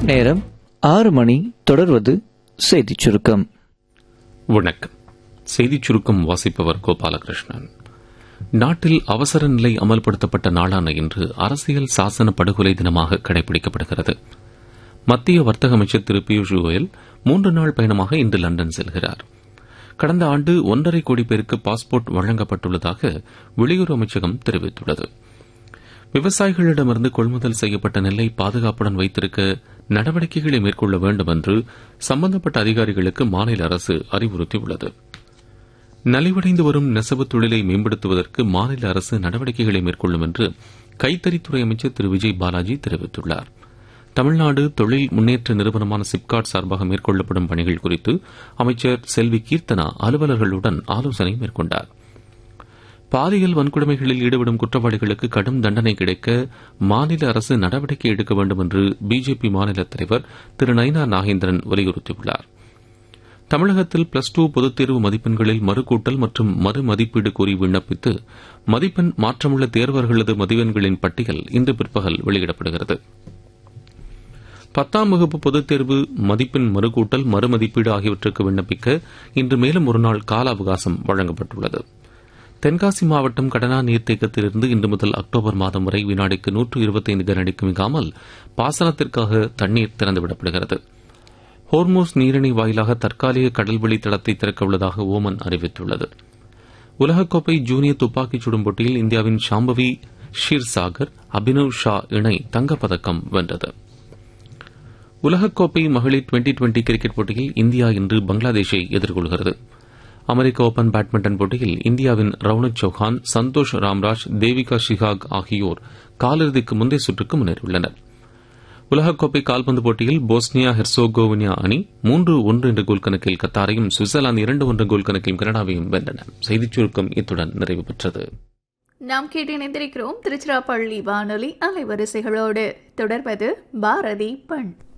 நேரம் ஆறு மணி தொடர்வது செய்திச் சுருக்கம் வணக்கம் செய்திச் சுருக்கம் வாசிப்பவர் கோபாலகிருஷ்ணன் நாட்டில் அவசர நிலை அமல்படுத்தப்பட்ட நாளான இன்று அரசியல் சாசன படுகொலை தினமாக கடைபிடிக்கப்படுகிறது மத்திய வர்த்தக அமைச்சர் திரு பியூஷ் கோயல் மூன்று நாள் பயணமாக இன்று லண்டன் செல்கிறார் கடந்த ஆண்டு ஒன்றரை கோடி பேருக்கு பாஸ்போர்ட் வழங்கப்பட்டுள்ளதாக வெளியுறவு அமைச்சகம் தெரிவித்துள்ளது விவசாயிகளிடமிருந்து கொள்முதல் செய்யப்பட்ட நெல்லை பாதுகாப்புடன் வைத்திருக்க நடவடிக்கைகளை மேற்கொள்ள வேண்டும் என்று சம்பந்தப்பட்ட அதிகாரிகளுக்கு மாநில அரசு அறிவுறுத்தியுள்ளது நலிவடைந்து வரும் நெசவு தொழிலை மேம்படுத்துவதற்கு மாநில அரசு நடவடிக்கைகளை மேற்கொள்ளும் என்று கைத்தறித்துறை அமைச்சர் திரு விஜய் பாலாஜி தெரிவித்துள்ளார் தமிழ்நாடு தொழில் முன்னேற்ற நிறுவனமான சிப்காட் சார்பாக மேற்கொள்ளப்படும் பணிகள் குறித்து அமைச்சர் செல்வி கீர்த்தனா அலுவலர்களுடன் ஆலோசனை மேற்கொண்டாா் பாலியல் வன்கொடுமைகளில் ஈடுபடும் குற்றவாளிகளுக்கு கடும் தண்டனை கிடைக்க மாநில அரசு நடவடிக்கை எடுக்க வேண்டும் என்று பிஜேபி மாநில தலைவர் திரு நயினா நாகேந்திரன் வலியுறுத்தியுள்ளார் தமிழகத்தில் பிளஸ் டூ பொதுத் தேர்வு மதிப்பெண்களில் மறுகூட்டல் மற்றும் மறுமதிப்பீடு கோரி விண்ணப்பித்து மதிப்பெண் மாற்றமுள்ள தேர்வர்களது மதிப்பெண்களின் பட்டியல் இன்று பிற்பகல் வெளியிடப்படுகிறது பத்தாம் வகுப்பு பொதுத் தேர்வு மதிப்பெண் மறுகூட்டல் மறுமதிப்பீடு ஆகியவற்றுக்கு விண்ணப்பிக்க இன்று மேலும் ஒருநாள் கால அவகாசம் வழங்கப்பட்டுள்ளது தென்காசி மாவட்டம் கடனா நீர்த்தேக்கத்திலிருந்து இன்று முதல் அக்டோபர் மாதம் வரை வினாடிக்கு நூற்று இருபத்தைந்து கனஅடிக்கு மிகாமல் பாசனத்திற்காக தண்ணீர் திறந்துவிடப்படுகிறது ஹோர்மோஸ் நீரிணை வாயிலாக தற்காலிக கடல்வெளி தளத்தை திறக்க உள்ளதாக ஓமன் அறிவித்துள்ளது உலகக்கோப்பை ஜூனியர் துப்பாக்கிச் சுடும் போட்டியில் இந்தியாவின் ஷாம்பவி ஷீர்சாகர் அபினவ் ஷா இணை தங்கப்பதக்கம் வென்றது உலகக்கோப்பை மகளிர் டுவெண்டி டுவெண்டி கிரிக்கெட் போட்டியில் இந்தியா இன்று பங்களாதேஷை எதிர்கொள்கிறது அமெரிக்க ஓபன் பேட்மிண்டன் போட்டியில் இந்தியாவின் ரவுனக் சௌஹான் சந்தோஷ் ராம்ராஜ் தேவிகா ஷிகாக் ஆகியோர் காலிறுதிக்கு முந்தைய சுற்றுக்கு முன்னேறியுள்ளனர் உலகக்கோப்பை கால்பந்து போட்டியில் போஸ்னியா ஹெர்சோகோவினியா அணி மூன்று ஒன்று என்ற கோல் கணக்கில் கத்தாரையும் சுவிட்சர்லாந்து இரண்டு ஒன்று கோல் கணக்கில் கனடாவையும் வென்றன செய்திச் சுருக்கம் இத்துடன் நிறைவு பெற்றது நாம் கேட்டு இணைந்திருக்கிறோம் திருச்சிராப்பள்ளி வானொலி அலைவரிசைகளோடு தொடர்வது பாரதி பண்